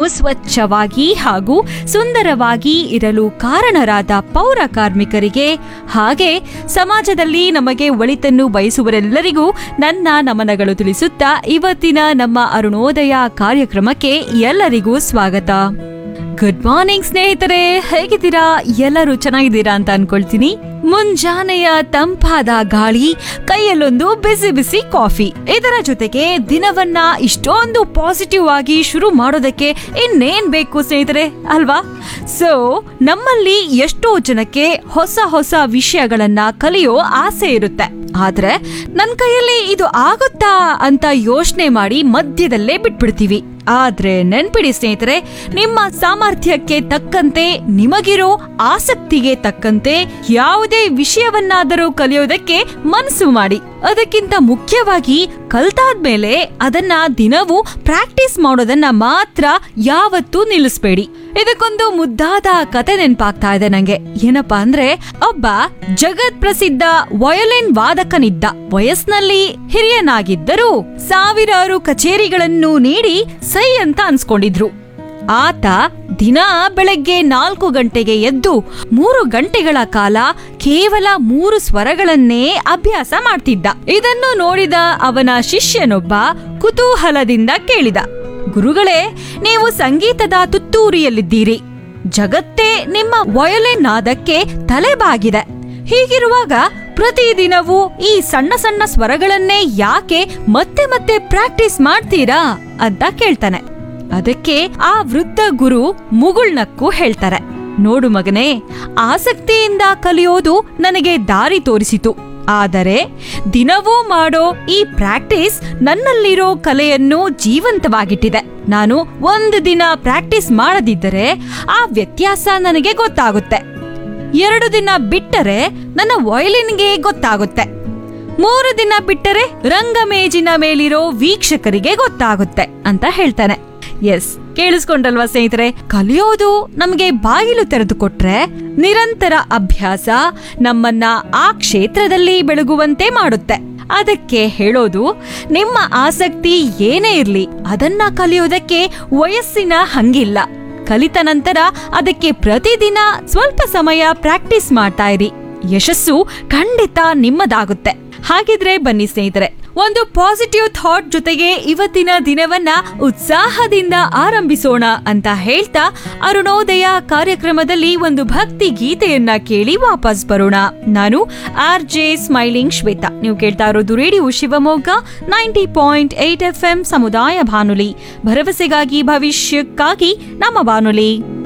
ಸ್ವಚ್ಛವಾಗಿ ಹಾಗೂ ಸುಂದರವಾಗಿ ಇರಲು ಕಾರಣರಾದ ಪೌರ ಕಾರ್ಮಿಕರಿಗೆ ಹಾಗೆ ಸಮಾಜದಲ್ಲಿ ನಮಗೆ ಒಳಿತನ್ನು ಬಯಸುವರೆಲ್ಲರಿಗೂ ನನ್ನ ನಮನಗಳು ತಿಳಿಸುತ್ತಾ ಇವತ್ತಿನ ನಮ್ಮ ಅರುಣೋದಯ ಕಾರ್ಯಕ್ರಮಕ್ಕೆ ಎಲ್ಲರಿಗೂ ಸ್ವಾಗತ ಗುಡ್ ಮಾರ್ನಿಂಗ್ ಸ್ನೇಹಿತರೆ ಹೇಗಿದ್ದೀರಾ ಎಲ್ಲರೂ ಚೆನ್ನಾಗಿದ್ದೀರಾ ಅಂತ ಅನ್ಕೊಳ್ತೀನಿ ಮುಂಜಾನೆಯ ತಂಪಾದ ಗಾಳಿ ಕೈಯಲ್ಲೊಂದು ಬಿಸಿ ಬಿಸಿ ಕಾಫಿ ಇದರ ಜೊತೆಗೆ ದಿನವನ್ನ ಇಷ್ಟೊಂದು ಪಾಸಿಟಿವ್ ಆಗಿ ಶುರು ಮಾಡೋದಕ್ಕೆ ಇನ್ನೇನ್ ಬೇಕು ಸ್ನೇಹಿತರೆ ಅಲ್ವಾ ಸೊ ನಮ್ಮಲ್ಲಿ ಎಷ್ಟೋ ಜನಕ್ಕೆ ಹೊಸ ಹೊಸ ವಿಷಯಗಳನ್ನ ಕಲಿಯೋ ಆಸೆ ಇರುತ್ತೆ ಆದ್ರೆ ನನ್ ಕೈಯಲ್ಲಿ ಇದು ಆಗುತ್ತಾ ಅಂತ ಯೋಚನೆ ಮಾಡಿ ಮಧ್ಯದಲ್ಲೇ ಬಿಟ್ಬಿಡ್ತೀವಿ ಆದ್ರೆ ನೆನ್ಪಿಡಿ ಸ್ನೇಹಿತರೆ ನಿಮ್ಮ ಸಾಮರ್ಥ್ಯಕ್ಕೆ ತಕ್ಕಂತೆ ನಿಮಗಿರೋ ಆಸಕ್ತಿಗೆ ತಕ್ಕಂತೆ ಯಾವುದೇ ವಿಷಯವನ್ನಾದರೂ ಕಲಿಯೋದಕ್ಕೆ ಮನಸ್ಸು ಮಾಡಿ ಅದಕ್ಕಿಂತ ಮುಖ್ಯವಾಗಿ ಕಲ್ತಾದ್ಮೇಲೆ ಅದನ್ನ ದಿನವೂ ಪ್ರಾಕ್ಟೀಸ್ ಮಾಡೋದನ್ನ ಮಾತ್ರ ಯಾವತ್ತೂ ನಿಲ್ಲಿಸ್ಬೇಡಿ ಇದಕ್ಕೊಂದು ಮುದ್ದಾದ ಕತೆ ನೆನ್ಪಾಗ್ತಾ ಇದೆ ನಂಗೆ ಏನಪ್ಪಾ ಅಂದ್ರೆ ಒಬ್ಬ ಜಗತ್ ಪ್ರಸಿದ್ಧ ವಯೋಲಿನ್ ವಾದಕನಿದ್ದ ವಯಸ್ಸಿನಲ್ಲಿ ಹಿರಿಯನಾಗಿದ್ದರೂ ಸಾವಿರಾರು ಕಚೇರಿಗಳನ್ನು ನೀಡಿ ಸೈ ಅಂತ ಅನ್ಸ್ಕೊಂಡಿದ್ರು ಆತ ದಿನ ಬೆಳಗ್ಗೆ ನಾಲ್ಕು ಗಂಟೆಗೆ ಎದ್ದು ಮೂರು ಗಂಟೆಗಳ ಕಾಲ ಕೇವಲ ಮೂರು ಸ್ವರಗಳನ್ನೇ ಅಭ್ಯಾಸ ಮಾಡ್ತಿದ್ದ ಇದನ್ನು ನೋಡಿದ ಅವನ ಶಿಷ್ಯನೊಬ್ಬ ಕುತೂಹಲದಿಂದ ಕೇಳಿದ ಗುರುಗಳೇ ನೀವು ಸಂಗೀತದ ತುತ್ತೂರಿಯಲ್ಲಿದ್ದೀರಿ ಜಗತ್ತೇ ನಿಮ್ಮ ವಯೋಲಿನ್ ನಾದಕ್ಕೆ ತಲೆಬಾಗಿದೆ ಹೀಗಿರುವಾಗ ಪ್ರತಿದಿನವೂ ಈ ಸಣ್ಣ ಸಣ್ಣ ಸ್ವರಗಳನ್ನೇ ಯಾಕೆ ಮತ್ತೆ ಮತ್ತೆ ಪ್ರಾಕ್ಟೀಸ್ ಮಾಡ್ತೀರಾ ಅಂತ ಕೇಳ್ತಾನೆ ಅದಕ್ಕೆ ಆ ವೃದ್ಧ ಗುರು ಮುಗುಳ್ನಕ್ಕೂ ಹೇಳ್ತಾರೆ ನೋಡು ಮಗನೇ ಆಸಕ್ತಿಯಿಂದ ಕಲಿಯೋದು ನನಗೆ ದಾರಿ ತೋರಿಸಿತು ಆದರೆ ದಿನವೂ ಮಾಡೋ ಈ ಪ್ರಾಕ್ಟೀಸ್ ನನ್ನಲ್ಲಿರೋ ಕಲೆಯನ್ನು ಜೀವಂತವಾಗಿಟ್ಟಿದೆ ನಾನು ಒಂದು ದಿನ ಪ್ರಾಕ್ಟೀಸ್ ಮಾಡದಿದ್ದರೆ ಆ ವ್ಯತ್ಯಾಸ ನನಗೆ ಗೊತ್ತಾಗುತ್ತೆ ಎರಡು ದಿನ ಬಿಟ್ಟರೆ ನನ್ನ ವಯಲಿನ್ಗೆ ಗೊತ್ತಾಗುತ್ತೆ ಮೂರು ದಿನ ಬಿಟ್ಟರೆ ರಂಗಮೇಜಿನ ಮೇಲಿರೋ ವೀಕ್ಷಕರಿಗೆ ಗೊತ್ತಾಗುತ್ತೆ ಅಂತ ಹೇಳ್ತಾನೆ ಎಸ್ ಕೇಳಿಸ್ಕೊಂಡಲ್ವಾ ಸ್ನೇಹಿತರೆ ಕಲಿಯೋದು ನಮಗೆ ಬಾಗಿಲು ತೆರೆದುಕೊಟ್ರೆ ನಿರಂತರ ಅಭ್ಯಾಸ ನಮ್ಮನ್ನ ಆ ಕ್ಷೇತ್ರದಲ್ಲಿ ಬೆಳಗುವಂತೆ ಮಾಡುತ್ತೆ ಅದಕ್ಕೆ ಹೇಳೋದು ನಿಮ್ಮ ಆಸಕ್ತಿ ಏನೇ ಇರ್ಲಿ ಅದನ್ನ ಕಲಿಯೋದಕ್ಕೆ ವಯಸ್ಸಿನ ಹಂಗಿಲ್ಲ ಕಲಿತ ನಂತರ ಅದಕ್ಕೆ ಪ್ರತಿದಿನ ಸ್ವಲ್ಪ ಸಮಯ ಪ್ರಾಕ್ಟೀಸ್ ಮಾಡ್ತಾ ಇರಿ ಯಶಸ್ಸು ಖಂಡಿತ ನಿಮ್ಮದಾಗುತ್ತೆ ಹಾಗಿದ್ರೆ ಬನ್ನಿ ಸ್ನೇಹಿತರೆ ಒಂದು ಪಾಸಿಟಿವ್ ಥಾಟ್ ಜೊತೆಗೆ ಇವತ್ತಿನ ದಿನವನ್ನ ಉತ್ಸಾಹದಿಂದ ಆರಂಭಿಸೋಣ ಅಂತ ಹೇಳ್ತಾ ಅರುಣೋದಯ ಕಾರ್ಯಕ್ರಮದಲ್ಲಿ ಒಂದು ಭಕ್ತಿ ಗೀತೆಯನ್ನ ಕೇಳಿ ವಾಪಸ್ ಬರೋಣ ನಾನು ಆರ್ ಜೆ ಸ್ಮೈಲಿಂಗ್ ಶ್ವೇತಾ ನೀವು ಕೇಳ್ತಾ ಇರೋದು radio Shivamogga ninety point eight F M ಸಮುದಾಯ ಬಾನುಲಿ ಭರವಸೆಗಾಗಿ ಭವಿಷ್ಯಕ್ಕಾಗಿ ನಮ್ಮ ಬಾನುಲಿ